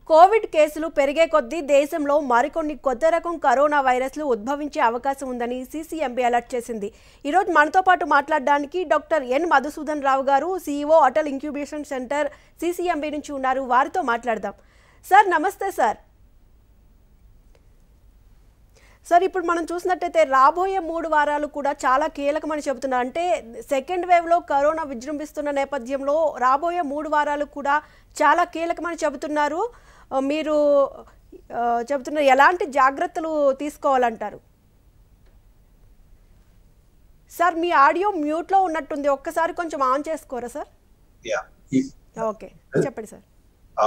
Covid కేసులు పెరిగే కొద్దీ దేశంలో మరికొన్ని కొత్త రకం కరోనా వైరస్లు ఉద్భవించే అవకాశం ఉందని సీసీఎంబీ అలర్ట్ చేసింది ఈరోజు మనతో పాటు మాట్లాడడానికి doctor N Madhusudan Rao garu CEO Atal incubation centre CCMB నుంచి ఉన్నారు వారితో మాట్లాడదాం సార్ నమస్తే సార్ సార్ ఇప్పుడు మనం చూసినట్టయితే రాబోయే మూడు వారాలు కూడా చాలా కీలకమని చెబుతున్నారు అంటే సెకండ్ వేవ్లో కరోనా విజృంభిస్తున్న నేపథ్యంలో రాబోయే మూడు వారాలు కూడా చాలా కీలకమని చెబుతున్నారు ఆ, మీరు ఆ, చెబుతున్నారు ఎలాంటి జాగ్రత్తలు తీసుకోవాలంటారు సార్ మీ ఆడియో మ్యూట్లో ఉన్నట్టుంది ఒక్కసారి కొంచెం ఆన్ చేసుకోరా సార్ యా ఈ- ఓకే చెప్పండి సార్ ఆ,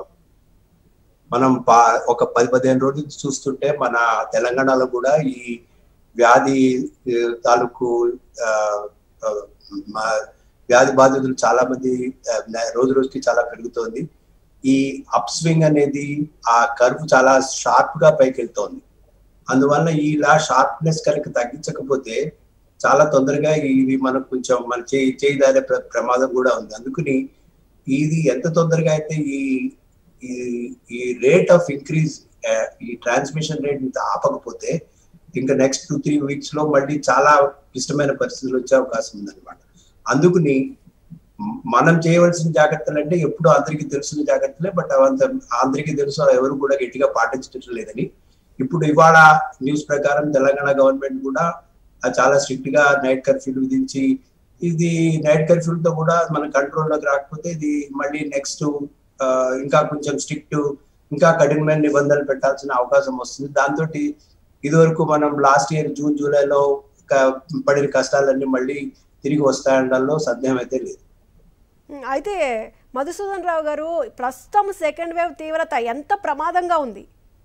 మనం పా- ఒక పది పదిహేను రోజుల నుంచి చూస్తుంటే మన తెలంగాణలో కూడా ఈ వ్యాధి ఏ, తాలూకు ఆ, ఆ, మా- వ్యాధి బాధితులు చాలా మంది ఆ, న- రోజు రోజుకి చాలా పెరుగుతోంది ఈ అప్ స్వింగ్ అనేది ఆ కర్వ్ చాలా షార్ప్ గా పైకి వెళ్తోంది అందువల్ల ఇలా షార్ప్నెస్ కనుక తగ్గించకపోతే చాలా తొందరగా ఇది మనకు కొంచెం మన చేయి చేయి దారే ప్ర- ప్రమాదం కూడా ఉంది అందుకని ఇది ఎంత తొందరగా అయితే ఈ ఈ ఈ రేట్ ఆఫ్ ఇంక్రీజ్ ఈ ట్రాన్స్మిషన్ రేట్ ఇంత ఆపకపోతే ఇంకా నెక్స్ట్ టూ త్రీ వీక్స్ లో మళ్ళీ చాలా క్లిష్టమైన పరిస్థితులు వచ్చే అవకాశం ఉందన్నమాట అందుకని మ్- మనం చేయవలసిన జాగ్రత్తలు అంటే ఎప్పుడు అందరికీ తెలిసిన జాగ్రత్తలే బట్ అవంత అందరికీ తెలుసు అవి ఎవరు కూడా గట్టిగా పాటించడం లేదని ఇప్పుడు ఇవాళ న్యూస్ ప్రకారం తెలంగాణ గవర్నమెంట్ కూడా ఆ చాలా స్ట్రిక్ట్ గా నైట్ కర్ఫ్యూ విధించి ఇది నైట్ కర్ఫ్యూలతో కూడా మన కంట్రోల్లోకి రాకపోతే ఇది మళ్ళీ నెక్స్ట్ ఇంకా కొంచెం స్ట్రిక్ట్ ఇంకా కఠినమైన నిబంధనలు పెట్టాల్సిన అవకాశం వస్తుంది దాంతో ఇదివరకు మనం లాస్ట్ ఇయర్ జూన్ జూలైలో క- పడిన కష్టాలన్నీ మళ్ళీ తిరిగి వస్తాయనడంలో సందేహం అయితే లేదు ఉమ్, అయితే మధుసూదన్ రావు గారు ప్రస్తుతం సెకండ్ వేవ్ తీవ్రత ఎంత ప్రమాదంగా ఉంది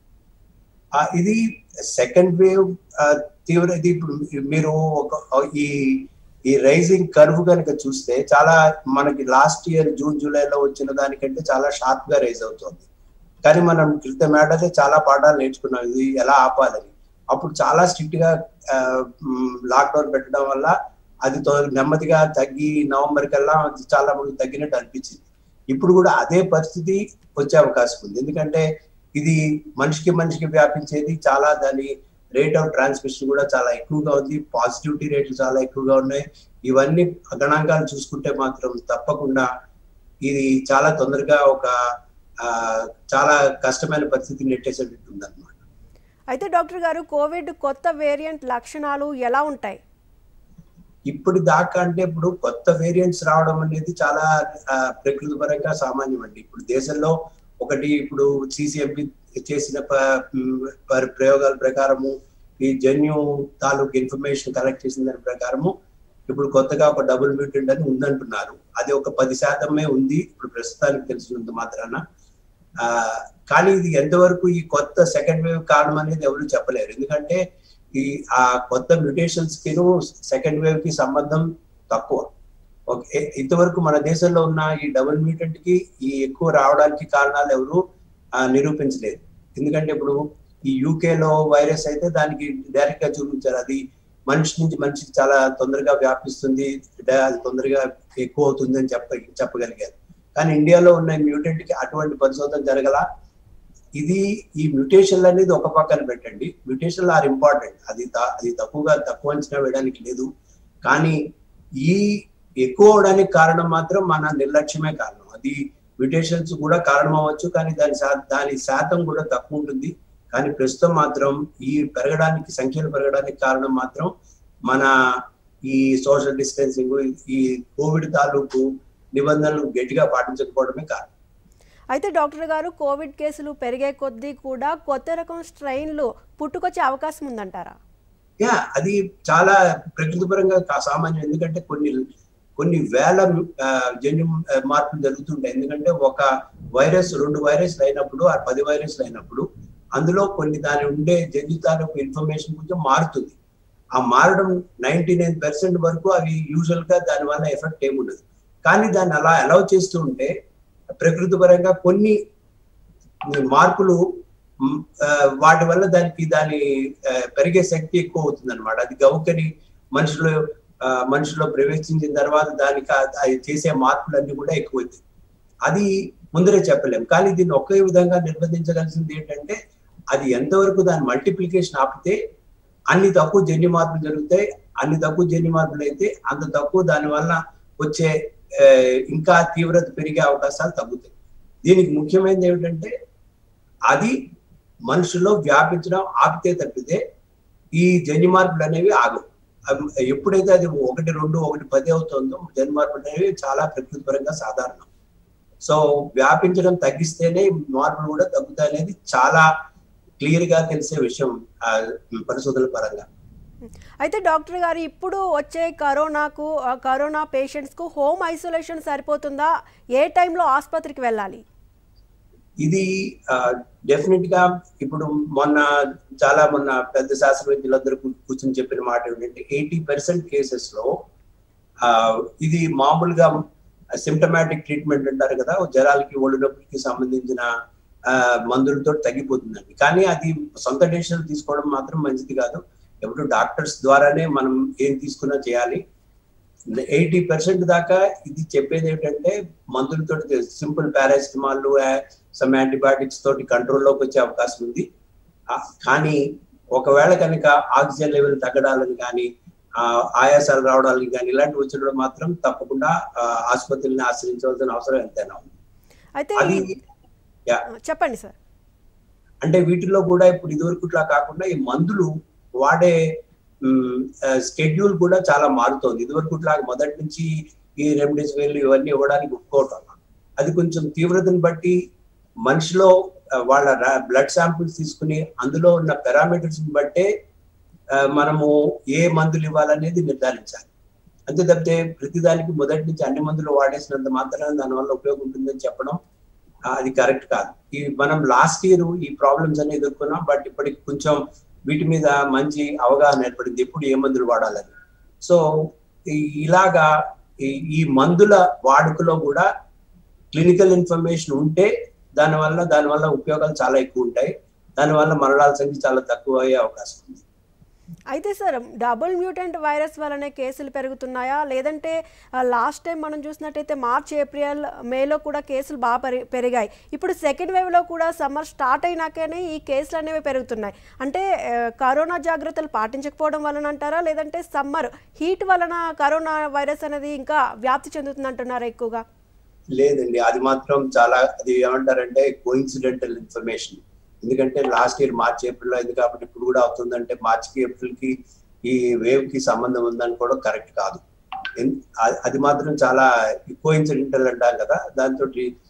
ఆ, ఇది సెకండ్ వేవ్ తీవ్ర ఇది ఇప్పుడు మీరు ఒక ఈ ఈ రైజింగ్ కర్వ్ కనుక చూస్తే చాలా మనకి లాస్ట్ ఇయర్ జూన్ జూలైలో వచ్చిన దానికంటే చాలా షార్ప్ గా రైజ్ అవుతుంది కానీ మనం క్రితం ఏడాది చాలా పాఠాలు నేర్చుకున్నాం ఇది ఎలా ఆపాలని అప్పుడు చాలా స్ట్రిక్ట్ గా లాక్డౌన్ పెట్టడం వల్ల అది తో- నెమ్మదిగా తగ్గి నవంబర్ కల్లా అది చాలా మంది తగ్గినట్టు అనిపించింది ఇప్పుడు కూడా అదే పరిస్థితి వచ్చే అవకాశం ఉంది ఎందుకంటే ఇది మనిషికి మనిషికి వ్యాపించేది చాలా దాని రేట్ ఆఫ్ ట్రాన్స్మిషన్ కూడా చాలా ఎక్కువగా ఉంది పాజిటివిటీ రేట్లు చాలా ఎక్కువగా ఉన్నాయి ఇవన్నీ గణాంకాలు చూసుకుంటే మాత్రం తప్పకుండా ఇది చాలా తొందరగా ఒక ఆ, చాలా కష్టమైన పరిస్థితి నెట్టేసేటట్టు ఉందన్నమాట అయితే డాక్టర్ గారు కోవిడ్ కొత్త వేరియంట్ లక్షణాలు ఎలా ఉంటాయి ఇప్పుడు దాకా అంటే ఇప్పుడు కొత్త వేరియంట్స్ రావడం అనేది చాలా ఆ, ప్రకృతి పరంగా సామాన్యం అండి ఇప్పుడు దేశంలో ఒకటి ఇప్పుడు సిసిఎంపి చేసిన ప- మ్, ప- ప్రయోగాల ప్రకారము ఈ జన్యు తాలూకు ఇన్ఫర్మేషన్ కలెక్ట్ చేసిన దాని ప్రకారము ఇప్పుడు కొత్తగా ఒక డబుల్ మ్యూటెంట్ అని ఉందంటున్నారు అది ఒక పది శాతమే ఉంది ఇప్పుడు ప్రస్తుతానికి తెలిసినంత మాత్రాన ఆ కానీ ఇది ఎంతవరకు ఈ కొత్త సెకండ్ వేవ్ కారణం అనేది ఎవరు చెప్పలేరు ఎందుకంటే ఈ ఆ కొత్త మ్యూటేషన్స్ కి సెకండ్ వేవ్ కి సంబంధం తక్కువ ఓకే ఇంతవరకు మన దేశంలో ఉన్న ఈ డబుల్ మ్యూటెంట్ కి ఈ ఎక్కువ రావడానికి కారణాలు ఎవరు ఆ, నిరూపించలేదు ఎందుకంటే ఇప్పుడు ఈ యూకే లో వైరస్ అయితే దానికి డైరెక్ట్ గా చూపించారు అది మనిషి నుంచి మనిషికి చాలా తొందరగా వ్యాపిస్తుంది డా- అది తొందరగా ఎక్కువ అవుతుంది అని చెప్ప చెప్పగలిగారు కానీ ఇండియాలో ఉన్న మ్యూటెంట్ కి అటువంటి పరిశోధన జరగల ఇది ఈ మ్యూటేషన్లు అనేది ఒక పక్కన పెట్టండి మ్యూటేషన్లు ఆర్ ఇంపార్టెంట్ అది త- అది తక్కువగా తక్కువ అంచనా వేయడానికి లేదు కానీ ఈ ఎక్కువ అవడానికి కారణం మాత్రం మన నిర్లక్ష్యమే కారణం అది మ్యూటేషన్స్ కూడా కారణం అవ్వచ్చు కానీ దాని శా- దాని శాతం కూడా తక్కువ ఉంటుంది కానీ ప్రస్తుతం మాత్రం ఈ పెరగడానికి సంఖ్యలు పెరగడానికి కారణం మాత్రం మన ఈ సోషల్ డిస్టెన్సింగ్ ఈ కోవిడ్ తాలూకు నిబంధనలు గట్టిగా పాటించకపోవడమే కారణం అయితే డాక్టర్ గారు కోవిడ్ కేసులు పెరిగే కొద్దీ కూడా కొత్త రకం స్ట్రెయిన్లు పుట్టుకొచ్చే అవకాశం ఉందంటారా యా అది చాలా ప్రకృతి పరంగా కా- సామాన్యం ఎందుకంటే కొన్ని కొన్ని వేల ఆ, జన్యు ఆ, మార్పులు జరుగుతుంటాయి ఎందుకంటే ఒక వైరస్ రెండు వైరస్లు అయినప్పుడు ఆ పది వైరస్లు అయినప్పుడు అందులో కొన్ని దాని ఉండే జన్యు తాలూకు ఇన్ఫర్మేషన్ కొంచెం మారుతుంది ఆ మారడం నైన్టీ నైన్ పర్సెంట్ వరకు అవి యూజువల్ గా దాని వల్ల ఎఫెక్ట్ ఏముండదు కానీ దాన్ని అలా అలౌ చేస్తూ ఉంటే ప్రకృతి పరంగా కొన్ని మార్పులు మ్, ఆ, వాటి వల్ల దానికి దాని ఆ, పెరిగే శక్తి ఎక్కువ అవుతుంది అనమాట అది గౌకని మనుషులు ఆ, మనుషుల్లో ప్రవేశించిన తర్వాత దానికి ఆ- అది చేసే మార్పులన్నీ కూడా ఎక్కువ అవుతాయి అది ముందరే చెప్పలేం కానీ దీన్ని ఒకే విధంగా నిర్బంధించగలిసింది ఏంటంటే అది ఎంతవరకు దాని మల్టిప్లికేషన్ ఆపితే అన్ని తక్కువ జన్యు మార్పులు జరుగుతాయి అన్ని తక్కువ జన్యు మార్పులు అయితే అంత తక్కువ దాని వల్ల వచ్చే ఆ, ఇంకా తీవ్రత పెరిగే అవకాశాలు తగ్గుతాయి దీనికి ముఖ్యమైనది ఏమిటంటే అది మనుషుల్లో వ్యాపించడం ఆపితే తప్పితే ఈ జన్యు మార్పులు అనేవి ఆగవు అవి ఎప్పుడైతే అది ఒకటి రెండు ఒకటి పది అవుతుందో జన్యు మార్పులు అనేవి చాలా ప్రకృతిపరంగా సాధారణం సో వ్యాపించడం తగ్గిస్తేనే ఈ మార్పులు కూడా తగ్గుతాయి అనేది చాలా క్లియర్ గా తెలిసే విషయం ఆ, పరిశోధనల పరంగా అయితే డాక్టర్ గారు ఇప్పుడు వచ్చే కరోనాకు ఆ, కరోనా పేషెంట్స్కు హోమ్ ఐసోలేషన్ సరిపోతుందా ఏ టైంలో ఆసుపత్రికి వెళ్ళాలి ఇది డెఫినెట్ గా ఇప్పుడు మొన్న చాలా మొన్న పెద్ద శాస్త్రవేత్తలందరూ కూ- కూర్చొని చెప్పిన మాట ఏంటంటే ఎయిటీ పర్సెంట్ కేసెస్ లో ఆ, ఇది మామూలుగా సిమ్టమాటిక్ ట్రీట్మెంట్ అంటారు కదా జ్వరాలకి ఒళ్ళు నొప్పికి సంబంధించిన ఆ, మందులతో తగ్గిపోతుందండి కానీ అది సొంత డెసిషన్ తీసుకోవడం మాత్రం మంచిది కాదు ఎప్పుడు డాక్టర్స్ ద్వారానే మనం ఏం తీసుకున్నా చేయాలి ఎయిటీ పర్సెంట్ దాకా ఇది చెప్పేది ఏంటంటే మందులతో సింపుల్ పారాసిటమాల్ సమ్ యాంటీబయాటిక్స్ తోటి కంట్రోల్లోకి వచ్చే అవకాశం ఉంది ఆ, కానీ ఒకవేళ కనుక ఆక్సిజన్ లెవెల్ తగ్గడాలని కానీ ఆ, ఆయాసాలు రావడానికి కానీ ఇలాంటివి వచ్చినప్పుడు మాత్రం తప్పకుండా ఆ, ఆసుపత్రిని ఆశ్రయించవలసిన అవసరం ఎంతైనా ఉంది అయితే అది ఈ- యా చెప్పండి సార్ అంటే వీటిలో కూడా ఇప్పుడు ఇదివరకుట్లా కాకుండా ఈ మందులు వాడే స్కెడ్యూల్ కూడా చాలా మారుతోంది ఇదివరకుట్లా మొదటి నుంచి ఈ రెమ్డెసివిర్ ఇవన్నీ ఇవ్వడానికి ఒప్పుకోవటం అది కొంచెం తీవ్రతను బట్టి మనిషిలో ఆ, వాళ్ళ బ్లడ్ శాంపిల్స్ తీసుకుని అందులో ఉన్న పారామీటర్స్ బట్టే ఆ, మనము ఏ మందులు ఇవ్వాలనేది నిర్ధారించాలి అంతే తప్పితే ప్రతిదానికి మొదటి నుంచి అన్ని మందులు వాడేసినంత మాత్రాన దానివల్ల ఉపయోగం ఉంటుందని చెప్పడం ఆ, అది కరెక్ట్ కాదు ఈ మనం లాస్ట్ ఇయర్ ఈ ప్రాబ్లమ్స్ అన్ని ఎదుర్కొన్నాం బట్ ఇప్పటికి కొంచెం వీటి మీద మంచి అవగాహన ఏర్పడింది ఎప్పుడు ఏ మందులు వాడాలని సో ఈ- ఇలాగా ఈ- ఈ మందుల వాడుకలో కూడా క్లినికల్ ఇన్ఫర్మేషన్ ఉంటే దానివల్ల దానివల్ల ఉపయోగాలు చాలా ఎక్కువ ఉంటాయి దానివల్ల మరణాల సంఖ్య చాలా తక్కువ అయ్యే అవకాశం ఉంది అయితే సార్ డబుల్ మ్యూటెంట్ వైరస్ వల్లనే కేసులు పెరుగుతున్నాయా లేదంటే లాస్ట్ టైం మనం చూసినట్టయితే మార్చ్ ఏప్రిల్ మేలో కూడా కేసులు బాగా పెరి- పెరిగాయి ఇప్పుడు సెకండ్ వేవ్లో కూడా సమ్మర్ స్టార్ట్ అయినాకనే ఈ కేసులు అనేవి పెరుగుతున్నాయి అంటే ఆ, కరోనా జాగ్రత్తలు పాటించకపోవడం వలన అంటారా లేదంటే సమ్మర్ హీట్ వలన కరోనా వైరస్ అనేది ఇంకా వ్యాప్తి చెందుతుంది అంటున్నారా ఎక్కువగా లేదండి అది మాత్రం చాలా అది ఏమంటారంటే కోఇన్సిడెంటల్ ఇన్ఫర్మేషన్ ఎందుకంటే లాస్ట్ ఇయర్ మార్చ్ ఏప్రిల్ అయింది కాబట్టి ఇప్పుడు కూడా అవుతుందంటే మార్చ్ కి ఏప్రిల్ కి ఈ వేవ్ కి సంబంధం ఉందని కూడా కరెక్ట్ కాదు ఎన్- అ- అది మాత్రం చాలా కోఇన్సిడెంటల్ అంటాం కదా దాంతో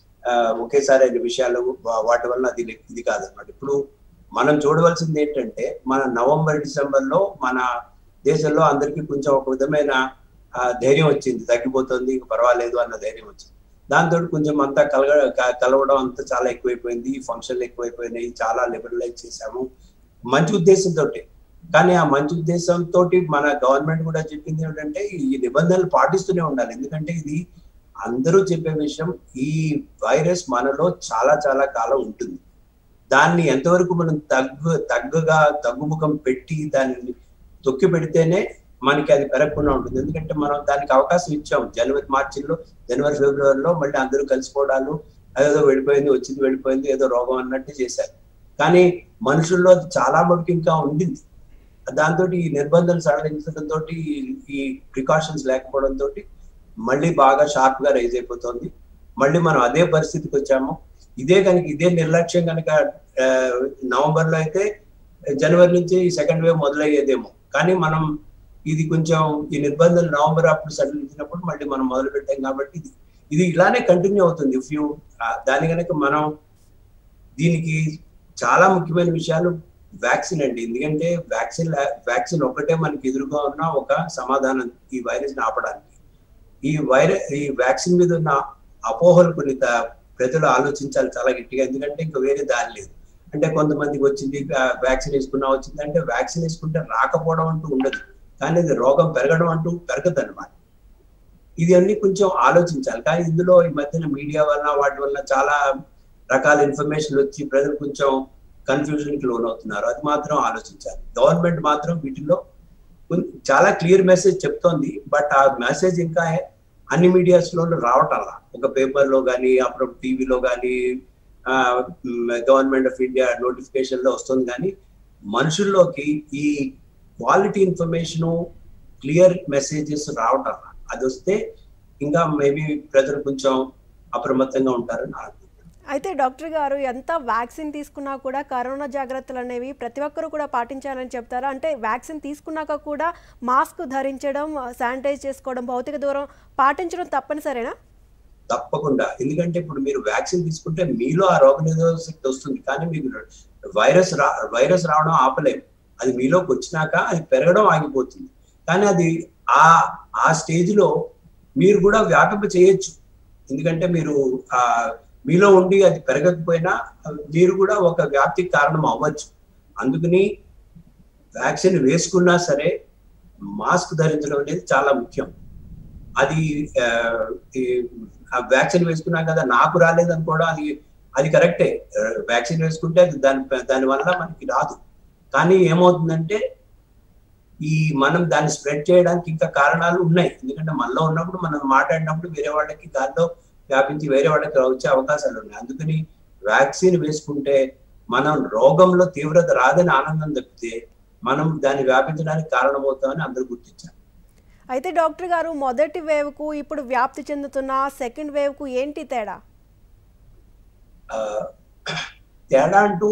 ఒకేసారి అయిన విషయాలు వా- వాటి వల్ల అది లే- ఇది కాదన్నమాట ఇప్పుడు మనం చూడవలసింది ఏంటంటే మన నవంబర్ డిసెంబర్ లో మన దేశంలో అందరికీ కొంచెం ఒక విధమైన ఆ, ధైర్యం వచ్చింది తగ్గిపోతుంది ఇక పర్వాలేదు అన్న ధైర్యం వచ్చింది దాంతో కొంచెం అంతా కలగ క- కలవడం అంతా చాలా ఎక్కువైపోయింది ఫంక్షన్లు ఎక్కువైపోయినాయి చాలా లిబరలైజ్ చేశాము మంచి ఉద్దేశంతో కానీ ఆ మంచి ఉద్దేశంతో మన గవర్నమెంట్ కూడా చెప్పింది ఏంటంటే ఈ నిబంధనలు పాటిస్తూనే ఉండాలి ఎందుకంటే ఇది అందరూ చెప్పే విషయం ఈ వైరస్ మనలో చాలా చాలా కాలం ఉంటుంది దాన్ని ఎంతవరకు మనం తగ్గు తగ్గగా తగ్గుముఖం పెట్టి దాన్ని తొక్కి పెడితేనే మనకి అది పెరగకుండా ఉంటుంది ఎందుకంటే మనం దానికి అవకాశం ఇచ్చాం జనవరి మార్చిలో జనవరి ఫిబ్రవరిలో మళ్ళీ అందరూ కలిసిపోవడాలు అదేదో వెళ్ళిపోయింది వచ్చింది వెళ్ళిపోయింది ఏదో రోగం అన్నట్టు చేశారు కానీ మనుషుల్లో అది చాలా మటుకు ఇంకా ఉండింది దాంతో ఈ నిబంధనలు సడలించడంతో ఈ ప్రికాషన్స్ లేకపోవడంతో మళ్ళీ బాగా షార్ప్ గా రైజ్ అయిపోతుంది మళ్ళీ మనం అదే పరిస్థితికి వచ్చాము ఇదే కనుక ఇదే నిర్లక్ష్యం కనుక నవంబర్ లో అయితే జనవరి నుంచి సెకండ్ వేవ్ మొదలయ్యేదేమో కానీ మనం ఇది కొంచెం ఈ నిబంధనలు నవంబర్ అప్పుడు సడలించినప్పుడు మళ్ళీ మనం మొదలు పెట్టాం కాబట్టి ఇది ఇది ఇలానే కంటిన్యూ అవుతుంది ఇఫ్ యూ దాని కనుక మనం దీనికి చాలా ముఖ్యమైన విషయాలు వ్యాక్సిన్ అండి ఎందుకంటే వ్యాక్సిన్ వ్యాక్సిన్ ఒకటే మనకి ఎదురుగా ఉన్న ఒక సమాధానం ఈ వైరస్ ని ఆపడానికి ఈ వైరస్ ఈ వ్యాక్సిన్ మీద ఉన్న అపోహలు కొన్ని త- ప్రజలు ఆలోచించాలి చాలా గట్టిగా ఎందుకంటే ఇంకా వేరే దారి లేదు అంటే కొంతమందికి వచ్చింది వ్యాక్సిన్ వేసుకున్నా వచ్చింది అంటే వ్యాక్సిన్ వేసుకుంటే రాకపోవడం అంటూ ఉండదు కానీ అది రోగం పెరగడం అంటూ పెరగదు అనమాట ఇది అన్ని కొంచెం ఆలోచించాలి కానీ ఇందులో ఈ మధ్యన మీడియా వల్ల వాటి వల్ల చాలా రకాల ఇన్ఫర్మేషన్ వచ్చి ప్రజలు కొంచెం కన్ఫ్యూజన్ కి లోన్ అవుతున్నారు అది మాత్రం ఆలోచించాలి గవర్నమెంట్ మాత్రం వీటిలో కొన్- చాలా క్లియర్ మెసేజ్ చెప్తోంది బట్ ఆ మెసేజ్ ఇంకా అన్ని మీడియాస్లో రావటంలా ఒక పేపర్లో కానీ అప్పుడు టీవీలో కానీ గవర్నమెంట్ ఆఫ్ ఇండియా నోటిఫికేషన్ లో వస్తుంది కానీ మనుషుల్లోకి ఈ క్వాలిటీ ఇన్ఫర్మేషన్ క్లియర్ మెసేజెస్ రావటం అది వస్తే ఇంకా మేబీ ప్రజలు కొంచెం అప్రమత్తంగా ఉంటారని అనుకుంటున్నాను అయితే డాక్టర్ గారు ఎంత వ్యాక్సిన్ తీసుకున్నా కూడా కరోనా జాగ్రత్తలు అనేవి ప్రతి ఒక్కరూ కూడా పాటించాలని చెప్తారా అంటే వ్యాక్సిన్ తీసుకున్నాక కూడా మాస్క్ ధరించడం శానిటైజ్ చేసుకోవడం భౌతిక దూరం పాటించడం తప్పనిసరేనా తప్పకుండా ఎందుకంటే ఇప్పుడు మీరు వ్యాక్సిన్ తీసుకుంటే మీలో ఆ రోగ నిరోధక శక్తి వస్తుంది కానీ మీకు వైరస్ రా వైరస్ రావడం ఆపలేము అది మీలోకి వచ్చినాక అది పెరగడం ఆగిపోతుంది కానీ అది ఆ ఆ స్టేజ్ లో మీరు కూడా వ్యాపింప చేయొచ్చు ఎందుకంటే మీరు ఆ మీలో ఉండి అది పెరగకపోయినా మీరు కూడా ఒక వ్యాప్తికి కారణం అవ్వచ్చు అందుకని వ్యాక్సిన్ వేసుకున్నా సరే మాస్క్ ధరించడం అనేది చాలా ముఖ్యం అది ఆ వ్యాక్సిన్ వేసుకున్నాం కదా నాకు రాలేదు అనుకోవడం అది అది కరెక్టే వ్యాక్సిన్ వేసుకుంటే అది దాని దాని వల్ల మనకి రాదు కానీ ఏమవుతుందంటే ఈ మనం దాన్ని స్ప్రెడ్ చేయడానికి ఇంకా కారణాలు ఉన్నాయి ఎందుకంటే మనలో ఉన్నప్పుడు మనం మాట్లాడినప్పుడు వేరే వాళ్ళకి దానిలో వ్యాపించి వేరే వాళ్ళకి వచ్చే అవకాశాలు ఉన్నాయి అందుకని వ్యాక్సిన్ వేసుకుంటే మనం రోగంలో తీవ్రత రాదని ఆనందం తప్పితే మనం దాన్ని వ్యాపించడానికి కారణమవుతామని అందరూ గుర్తించారు అయితే డాక్టర్ గారు మొదటి వేవ్కు ఇప్పుడు వ్యాప్తి చెందుతున్న సెకండ్ వేవ్కు ఏంటి తేడా తేడా అంటూ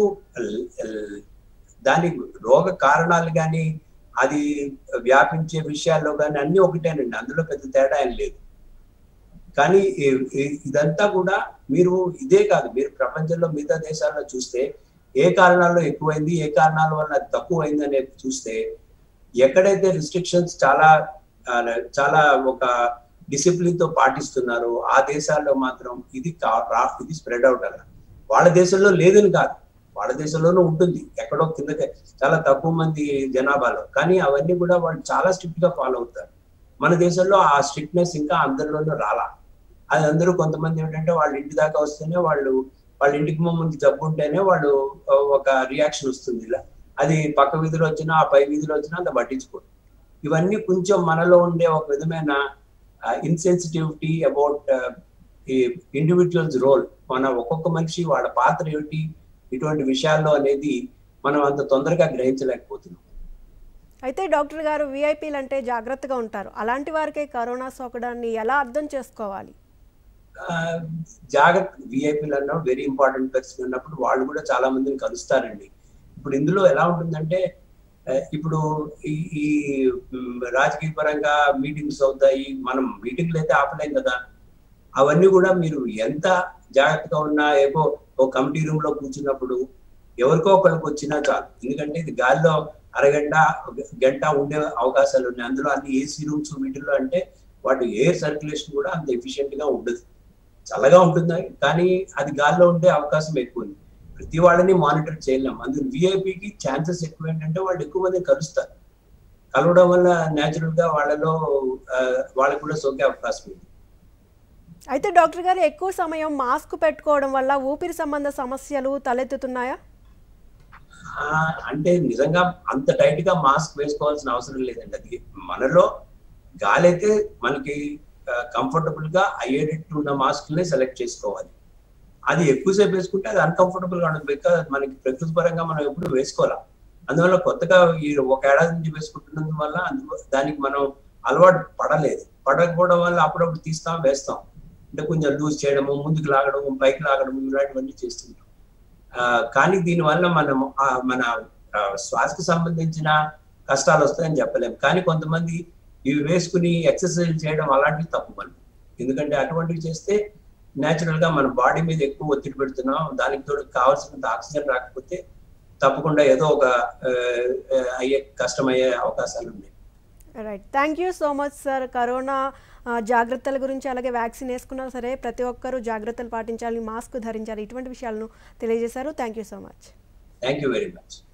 దాని రోగ కారణాలు కానీ అది వ్యాపించే విషయాల్లో కానీ అన్ని ఒకటేనండి అందులో పెద్ద తేడా ఏం లేదు కానీ ఇదంతా కూడా మీరు ఇదే కాదు మీరు ప్రపంచంలో మిగతా దేశాల్లో చూస్తే ఏ కారణాల్లో ఎక్కువైంది ఏ కారణాల వల్ల అది తక్కువైంది అనేది చూస్తే ఎక్కడైతే రిస్ట్రిక్షన్స్ చాలా చాలా ఒక డిసిప్లిన్ తో పాటిస్తున్నారు ఆ దేశాల్లో మాత్రం ఇది ఇది స్ప్రెడ్ అవుట్ అలా వాళ్ళ దేశంలో లేదని కాదు వాళ్ళ దేశంలోనూ ఉంటుంది ఎక్కడో కిందకి చాలా తక్కువ మంది జనాభాలో కానీ అవన్నీ కూడా వాళ్ళు చాలా స్ట్రిక్ట్ గా ఫాలో అవుతారు మన దేశంలో ఆ స్ట్రిక్ట్నెస్ ఇంకా అందరిలోనూ రాలా అది అందరూ కొంతమంది ఏంటంటే వాళ్ళ ఇంటి దాకా వస్తేనే వాళ్ళు వాళ్ళ ఇంటికి ముందు జబ్బు ఉంటేనే వాళ్ళు ఒక రియాక్షన్ వస్తుంది ఇలా అది పక్క వీధిలో వచ్చినా ఆ పై వీధిలో వచ్చినా అంత పట్టించుకోరు ఇవన్నీ కొంచెం మనలో ఉండే ఒక విధమైన ఇన్సెన్సిటివిటీ అబౌట్ ఇండివిజువల్స్ రోల్ మన ఒక్కొక్క మనిషి వాళ్ళ పాత్ర ఏమిటి ఇటువంటి విషయాల్లో అనేది మనం అంత తొందరగా గ్రహించలేకపోతున్నాం అయితే డాక్టర్ గారు విఐపీలు అంటే జాగ్రత్తగా ఉంటారు అలాంటి వారికే కరోనా సోకడాన్ని ఎలా అర్థం చేసుకోవాలి జాగ్రత్త విఐపీలు అన్న వెరీ ఇంపార్టెంట్ పర్సన్ ఉన్నప్పుడు వాళ్ళు కూడా చాలా మందిని కలుస్తారండి ఇప్పుడు ఇందులో ఎలా ఉంటుందంటే ఇప్పుడు ఈ ఈ రాజకీయ పరంగా మీటింగ్స్ అవుతాయి మనం మీటింగ్లు అయితే ఆపలేం కదా అవన్నీ కూడా మీరు ఎంత జాగ్రత్తగా ఉన్నా ఏవో ఒక కమిటీ రూమ్ లో కూర్చున్నప్పుడు ఎవరికో ఒకరికి వచ్చినా చాలు ఎందుకంటే ఇది గాలిలో అరగంట గంట ఉండే అవకాశాలు ఉన్నాయి అందులో అన్ని ఏసీ రూమ్స్ వీటిల్లో అంటే వాటి ఎయిర్ సర్క్యులేషన్ కూడా అంత ఎఫిషియెంట్ గా ఉండదు చల్లగా ఉంటుంది కానీ అది గాల్లో ఉండే అవకాశం ఎక్కువ ఉంది ప్రతి వాళ్ళని మానిటర్ చేయలేం అందుకు విఐపికి ఛాన్సెస్ ఎక్కువ ఏంటంటే వాళ్ళు ఎక్కువ మంది కలుస్తారు కలవడం వల్ల న్యాచురల్ గా వాళ్ళలో వాళ్ళకు కూడా సోకే అవకాశం ఉంది అయితే డాక్టర్ గారు ఎక్కువ సమయం మాస్క్ పెట్టుకోవడం వల్ల ఊపిరి సంబంధ సమస్యలు తలెత్తుతున్నాయా అంటే నిజంగా అంత టైట్ గా మాస్క్ వేసుకోవాల్సిన అవసరం లేదండి అది మనలో గాలి అయితే మనకి కంఫర్టబుల్ గా అయ్యేటట్టు ఉన్న మాస్క్ ని సెలెక్ట్ చేసుకోవాలి అది ఎక్కువసేపు వేసుకుంటే అది అన్కంఫర్టబుల్ గా ఉండదు బికాజ్ మనకి ప్రకృతి పరంగా మనం ఎప్పుడు వేసుకోవాలి అందువల్ల కొత్తగా ఈ ఒక ఏడాది నుంచి వేసుకుంటున్నందు వల్ల అందులో దానికి మనం అలవాటు పడలేదు పడకపోవడం వల్ల అప్పుడప్పుడు తీస్తాం వేస్తాం అంటే కొంచెం లూజ్ చేయడము ముందుకు లాగడం పైకి లాగడం ఇలాంటివన్నీ చేస్తుంటాం కానీ దీనివల్ల మనం మన శ్వాసకు సంబంధించిన కష్టాలు వస్తాయని చెప్పలేము కానీ కొంతమంది ఇవి వేసుకుని ఎక్సర్సైజ్ చేయడం అలాంటివి తప్పు మనం ఎందుకంటే అటువంటివి చేస్తే న్యాచురల్ గా మన బాడీ మీద ఎక్కువ ఒత్తిడి పెడుతున్నాం దానికి తోడు కావాల్సినంత ఆక్సిజన్ రాకపోతే తప్పకుండా ఏదో ఒక అయ్యే కష్టం అయ్యే అవకాశాలు ఉన్నాయి right thank you so much sir corona జాగ్రత్తల గురించి అలాగే వ్యాక్సిన్ వేసుకున్నా సరే ప్రతి ఒక్కరూ జాగ్రత్తలు పాటించాలి మాస్క్ ధరించాలి ఇటువంటి విషయాలను తెలియజేశారు thank you so much thank you very much